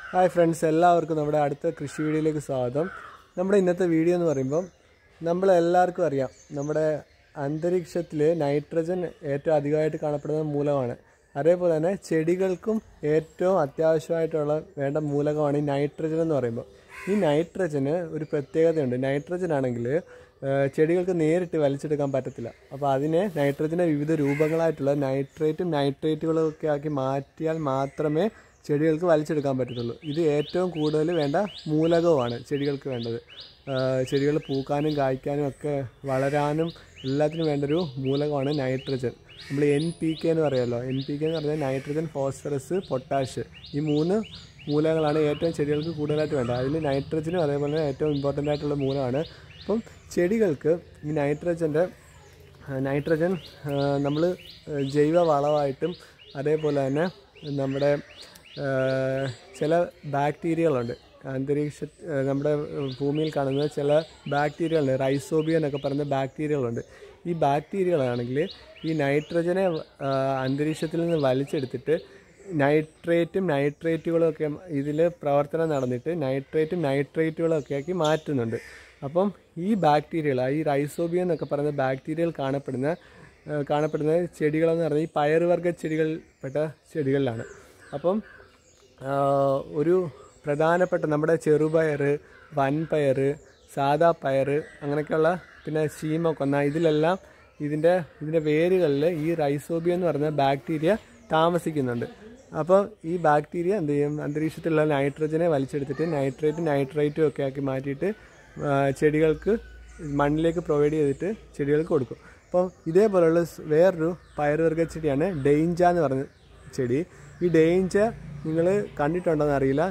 hi friends എല്ലാവർക്കും നമ്മുടെ അടുത്ത കൃഷി വീഡിയോയിലേക്ക് സ്വാഗതം നമ്മുടെ ഇന്നത്തെ വീഡിയോ എന്ന് പറയുമ്പം നമ്മൾ എല്ലാവർക്കും അറിയാം നമ്മുടെ അന്തരീക്ഷത്തിൽ നൈട്രജൻ ഏറ്റവും അധികമായിട്ട് കാണപ്പെടുന്ന മൂലകമാണ് അതേപോലെ തന്നെ ചെടികൾക്കും ഏറ്റവും അത്യാവശ്യമായിട്ടുള്ള വേണ്ട മൂലകമാണ് ഈ നൈട്രജൻ എന്ന് പറയുമ്പോൾ ഈ നൈട്രജന് ഒരു പ്രത്യേകതയുണ്ട് നൈട്രജൻ ആണെങ്കിൽ ചെടികൾക്ക് നേരിട്ട് വലിച്ചെടുക്കാൻ പറ്റത്തില്ല അപ്പോൾ അതിനെ നൈട്രജൻ്റെ വിവിധ രൂപങ്ങളായിട്ടുള്ള നൈട്രേറ്റും നൈട്രേറ്റുകളും ഒക്കെ ആക്കി മാറ്റിയാൽ മാത്രമേ ചെടികൾക്ക് വലിച്ചെടുക്കാൻ പറ്റത്തുള്ളൂ ഇത് ഏറ്റവും കൂടുതൽ വേണ്ട മൂലകവുമാണ് ചെടികൾക്ക് വേണ്ടത് ചെടികൾ പൂക്കാനും കായ്ക്കാനും ഒക്കെ വളരാനും എല്ലാത്തിനും വേണ്ടൊരു മൂലകമാണ് നൈട്രജൻ നമ്മൾ എൻ പി കെ എന്ന് പറയുമല്ലോ എൻ പി കെ എന്ന് പറഞ്ഞാൽ നൈട്രജൻ ഫോസ്ഫറസ് പൊട്ടാഷ് ഈ മൂന്ന് മൂലകങ്ങളാണ് ഏറ്റവും ചെടികൾക്ക് കൂടുതലായിട്ട് വേണ്ടത് അതിൽ നൈട്രജനും അതേപോലെ തന്നെ ഏറ്റവും ഇമ്പോർട്ടൻ്റ് ആയിട്ടുള്ള മൂലമാണ് അപ്പം ചെടികൾക്ക് ഈ നൈട്രജൻ്റെ നൈട്രജൻ നമ്മൾ ജൈവ വളമായിട്ടും അതേപോലെ തന്നെ നമ്മുടെ ചില ബാക്ടീരിയകളുണ്ട് അന്തരീക്ഷ നമ്മുടെ ഭൂമിയിൽ കാണുന്ന ചില ബാക്ടീരിയകളുണ്ട് റൈസോബിയ എന്നൊക്കെ പറയുന്ന ബാക്ടീരിയകളുണ്ട് ഈ ബാക്ടീരിയകളാണെങ്കിൽ ഈ നൈട്രജനെ അന്തരീക്ഷത്തിൽ നിന്ന് വലിച്ചെടുത്തിട്ട് നൈട്രേറ്റും നൈട്രേറ്റുകളും ഒക്കെ ഇതിൽ പ്രവർത്തനം നടന്നിട്ട് നൈട്രേറ്റും നൈട്രേറ്റുകളും ഒക്കെ ആക്കി മാറ്റുന്നുണ്ട് അപ്പം ഈ ബാക്ടീരിയകൾ ഈ റൈസോബിയ എന്നൊക്കെ പറയുന്ന ബാക്ടീരിയകൾ കാണപ്പെടുന്ന കാണപ്പെടുന്ന ചെടികളെന്ന് പറഞ്ഞാൽ ഈ പയറുവർഗ്ഗ ചെടികൾപ്പെട്ട ചെടികളിലാണ് അപ്പം ഒരു പ്രധാനപ്പെട്ട നമ്മുടെ ചെറുപയർ വൻപയർ സാദാ പയർ അങ്ങനെയൊക്കെയുള്ള പിന്നെ ശീമക്കൊന്ന ഇതിലെല്ലാം ഇതിൻ്റെ ഇതിൻ്റെ വേരുകളിൽ ഈ റൈസോബിയ എന്ന് പറയുന്ന ബാക്ടീരിയ താമസിക്കുന്നുണ്ട് അപ്പോൾ ഈ ബാക്ടീരിയ എന്ത് ചെയ്യും അന്തരീക്ഷത്തിലുള്ള നൈട്രജനെ വലിച്ചെടുത്തിട്ട് നൈട്രേറ്റും നൈട്രേറ്റും ഒക്കെ ആക്കി മാറ്റിയിട്ട് ചെടികൾക്ക് മണ്ണിലേക്ക് പ്രൊവൈഡ് ചെയ്തിട്ട് ചെടികൾക്ക് കൊടുക്കും അപ്പോൾ ഇതേപോലുള്ള വേറൊരു പയറുവർഗ്ഗ ചെടിയാണ് ഡെയിഞ്ച എന്ന് പറഞ്ഞ ചെടി ഈ ഡെയിഞ്ച നിങ്ങൾ കണ്ടിട്ടുണ്ടോയെന്ന് അറിയില്ല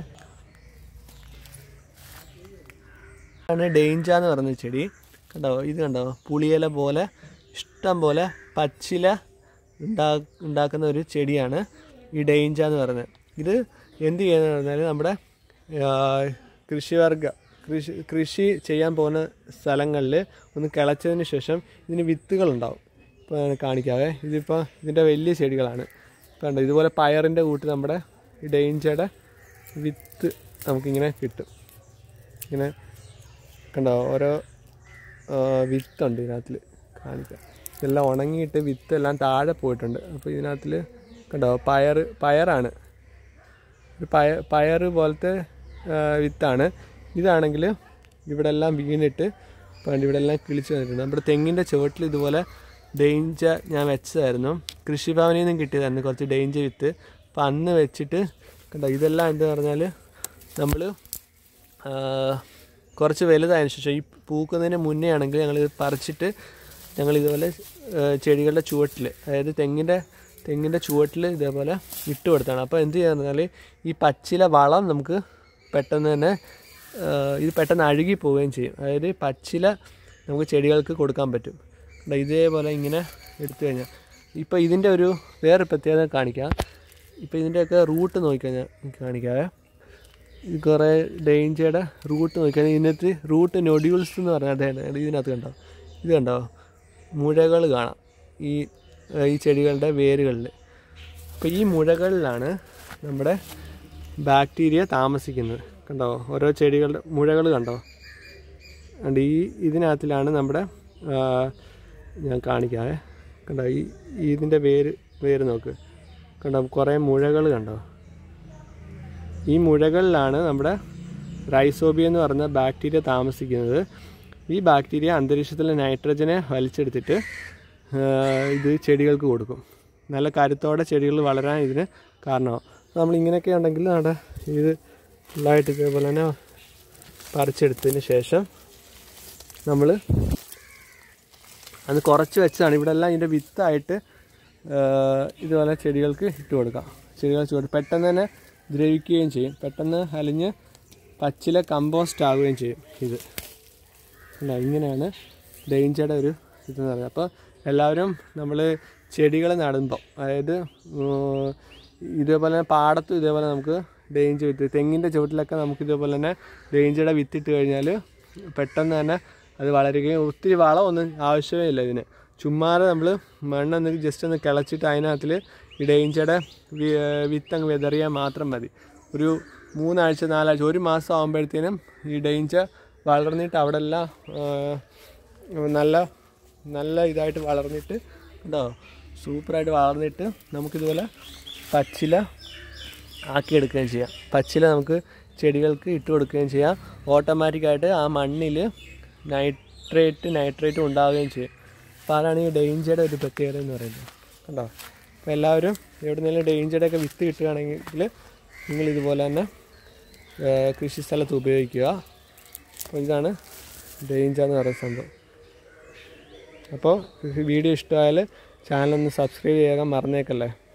ആണ് ഡെയിഞ്ച എന്ന് പറഞ്ഞ ചെടി കണ്ടോ ഇത് കണ്ടോ പുളിയില പോലെ ഇഷ്ടം പോലെ പച്ചില ഉണ്ടാ ഉണ്ടാക്കുന്ന ഒരു ചെടിയാണ് ഈ ഡെയിഞ്ച എന്ന് പറയുന്നത് ഇത് എന്ത് ചെയ്യുന്നത് പറഞ്ഞാൽ നമ്മുടെ കൃഷിവർഗ കൃഷി കൃഷി ചെയ്യാൻ പോകുന്ന സ്ഥലങ്ങളിൽ ഒന്ന് കിളച്ചതിന് ശേഷം ഇതിന് വിത്തുകളുണ്ടാവും ഇപ്പോൾ ഞാൻ കാണിക്കാവേ ഇതിപ്പോൾ ഇതിൻ്റെ വലിയ ചെടികളാണ് കണ്ടോ ഇതുപോലെ പയറിൻ്റെ കൂട്ട് നമ്മുടെ ഈ ഡെയിഞ്ചയുടെ വിത്ത് നമുക്കിങ്ങനെ കിട്ടും ഇങ്ങനെ കണ്ടോ ഓരോ വിത്തുണ്ട് ഇതിനകത്തിൽ കാണിക്കാം ഇതെല്ലാം ഉണങ്ങിയിട്ട് വിത്തെല്ലാം താഴെ പോയിട്ടുണ്ട് അപ്പോൾ ഇതിനകത്തിൽ കണ്ടോ പയർ പയറാണ് ഒരു പയ പയർ പോലത്തെ വിത്താണ് ഇതാണെങ്കിൽ ഇവിടെ എല്ലാം വീണിട്ട് പണ്ട് ഇവിടെ എല്ലാം കിളിച്ച് വന്നിട്ടുണ്ട് നമ്മുടെ തെങ്ങിൻ്റെ ചുവട്ടിൽ ഇതുപോലെ ഡെയിഞ്ച ഞാൻ വെച്ചതായിരുന്നു കൃഷിഭവനിൽ നിന്നും കിട്ടിയതായിരുന്നു കുറച്ച് ഡെയിഞ്ച വിത്ത് അപ്പം അന്ന് വെച്ചിട്ട് കണ്ടോ ഇതെല്ലാം എന്താ പറഞ്ഞാൽ നമ്മൾ കുറച്ച് വലുതായതിനു ശേഷം ഈ പൂക്കുന്നതിന് മുന്നേ ആണെങ്കിൽ ഞങ്ങൾ ഇത് പറിച്ചിട്ട് ഞങ്ങൾ ഇതുപോലെ ചെടികളുടെ ചുവട്ടിൽ അതായത് തെങ്ങിൻ്റെ തെങ്ങിൻ്റെ ചുവട്ടിൽ ഇതേപോലെ ഇട്ട് കൊടുത്താണ് അപ്പോൾ എന്ത് ചെയ്യാന്ന് പറഞ്ഞാൽ ഈ പച്ചില വളം നമുക്ക് പെട്ടെന്ന് തന്നെ ഇത് പെട്ടെന്ന് അഴുകി പോവുകയും ചെയ്യും അതായത് പച്ചില നമുക്ക് ചെടികൾക്ക് കൊടുക്കാൻ പറ്റും ഇതേപോലെ ഇങ്ങനെ എടുത്തു കഴിഞ്ഞാൽ ഇപ്പോൾ ഇതിൻ്റെ ഒരു വേറെ പ്രത്യേകത കാണിക്കാം ഇപ്പോൾ ഇതിൻ്റെയൊക്കെ റൂട്ട് നോക്കിക്കഴിഞ്ഞാൽ കാണിക്കാവേ ഇത് കുറേ ഡേഞ്ചയുടെ റൂട്ട് നോക്കിക്കഴിഞ്ഞാൽ ഇതിനകത്ത് റൂട്ട് നൊഡ്യൂൾസ് എന്ന് പറഞ്ഞാൽ അതാണ് ഇതിനകത്ത് കണ്ടോ ഇത് കണ്ടോ മുഴകൾ കാണാം ഈ ഈ ചെടികളുടെ വേരുകളിൽ അപ്പോൾ ഈ മുഴകളിലാണ് നമ്മുടെ ബാക്ടീരിയ താമസിക്കുന്നത് കണ്ടോ ഓരോ ചെടികളുടെ മുഴകൾ കണ്ടോ കണ്ടോ ഈ ഇതിനകത്തിലാണ് നമ്മുടെ ഞാൻ കാണിക്കാവേ കണ്ടോ ഈ ഇതിൻ്റെ വേര് വേര് നോക്ക് കണ്ടോ കുറേ മുഴകൾ കണ്ടോ ഈ മുഴകളിലാണ് നമ്മുടെ റൈസോബിയ എന്ന് പറഞ്ഞ ബാക്ടീരിയ താമസിക്കുന്നത് ഈ ബാക്ടീരിയ അന്തരീക്ഷത്തിലെ നൈട്രജനെ വലിച്ചെടുത്തിട്ട് ഇത് ചെടികൾക്ക് കൊടുക്കും നല്ല കരുത്തോടെ ചെടികൾ വളരാൻ ഇതിന് കാരണമാവും നമ്മൾ ഇങ്ങനെയൊക്കെ ഉണ്ടെങ്കിൽ നമ്മുടെ ഇത് ഫുള്ളായിട്ട് ഇതേപോലെ തന്നെ പറിച്ചെടുത്തതിന് ശേഷം നമ്മൾ അത് കുറച്ച് വെച്ചതാണ് ഇവിടെ എല്ലാം ഇതിൻ്റെ വിത്തായിട്ട് ഇതുപോലെ ചെടികൾക്ക് ഇട്ട് കൊടുക്കാം ചെടികൾ ചുവട് പെട്ടെന്ന് തന്നെ ദ്രവിക്കുകയും ചെയ്യും പെട്ടെന്ന് അലിഞ്ഞ് പച്ചില കമ്പോസ്റ്റ് ആവുകയും ചെയ്യും ഇത് അല്ല ഇങ്ങനെയാണ് ഡേഞ്ചയുടെ ഒരു ഇതെന്ന് പറയുന്നത് അപ്പോൾ എല്ലാവരും നമ്മൾ ചെടികൾ നടുമ്പോൾ അതായത് ഇതേപോലെ തന്നെ പാടത്തും ഇതേപോലെ നമുക്ക് ഡേഞ്ച് വിത്ത് തെങ്ങിൻ്റെ ചുവട്ടിലൊക്കെ നമുക്ക് ഇതേപോലെ തന്നെ ഡേഞ്ചയുടെ വിത്തിട്ട് കഴിഞ്ഞാൽ പെട്ടെന്ന് തന്നെ അത് വളരുകയും ഒത്തിരി വളമൊന്നും ആവശ്യമേ ഇല്ല ഇതിന് ചുമ്മാതെ നമ്മൾ മണ്ണൊന്ന് ജസ്റ്റ് ഒന്ന് കിളച്ചിട്ട് അതിനകത്തിൽ ഈ ഡേഞ്ചയുടെ വിത്ത് അങ്ങ് വിതറിയാൽ മാത്രം മതി ഒരു മൂന്നാഴ്ച നാലാഴ്ച ഒരു മാസം ആകുമ്പോഴത്തേനും ഈ ഡേഞ്ചർ വളർന്നിട്ട് അവിടെ എല്ലാം നല്ല നല്ല ഇതായിട്ട് വളർന്നിട്ട് ഉണ്ടോ സൂപ്പറായിട്ട് വളർന്നിട്ട് നമുക്കിതുപോലെ പച്ചില ആക്കിയെടുക്കുകയും ചെയ്യാം പച്ചില നമുക്ക് ചെടികൾക്ക് ഇട്ട് കൊടുക്കുകയും ചെയ്യാം ഓട്ടോമാറ്റിക്കായിട്ട് ആ മണ്ണിൽ നൈട്രേറ്റ് നൈട്രേറ്റ് ഉണ്ടാവുകയും ചെയ്യും അപ്പോൾ അതാണ് ഈ ഡേഞ്ചറുടെ ഒരു പ്രത്യേകത എന്ന് പറയുന്നത് കണ്ടോ അപ്പോൾ എല്ലാവരും എവിടെന്നെങ്കിലും ഡേഞ്ചറുടെ ഒക്കെ വിത്ത് കിട്ടുകയാണെങ്കിൽ നിങ്ങൾ ഇതുപോലെ തന്നെ ഏഹ്, കൃഷി സ്ഥലത്ത് ഉപയോഗിക്കുക അപ്പോൾ ഇതാണ് ഡേഞ്ചർ എന്ന് പറയുന്ന സംഭവം അപ്പോൾ വീഡിയോ ഇഷ്ടമായാൽ ചാനൽ ഒന്ന് സബ്സ്ക്രൈബ് ചെയ്യാൻ മറന്നേക്കല്ലേ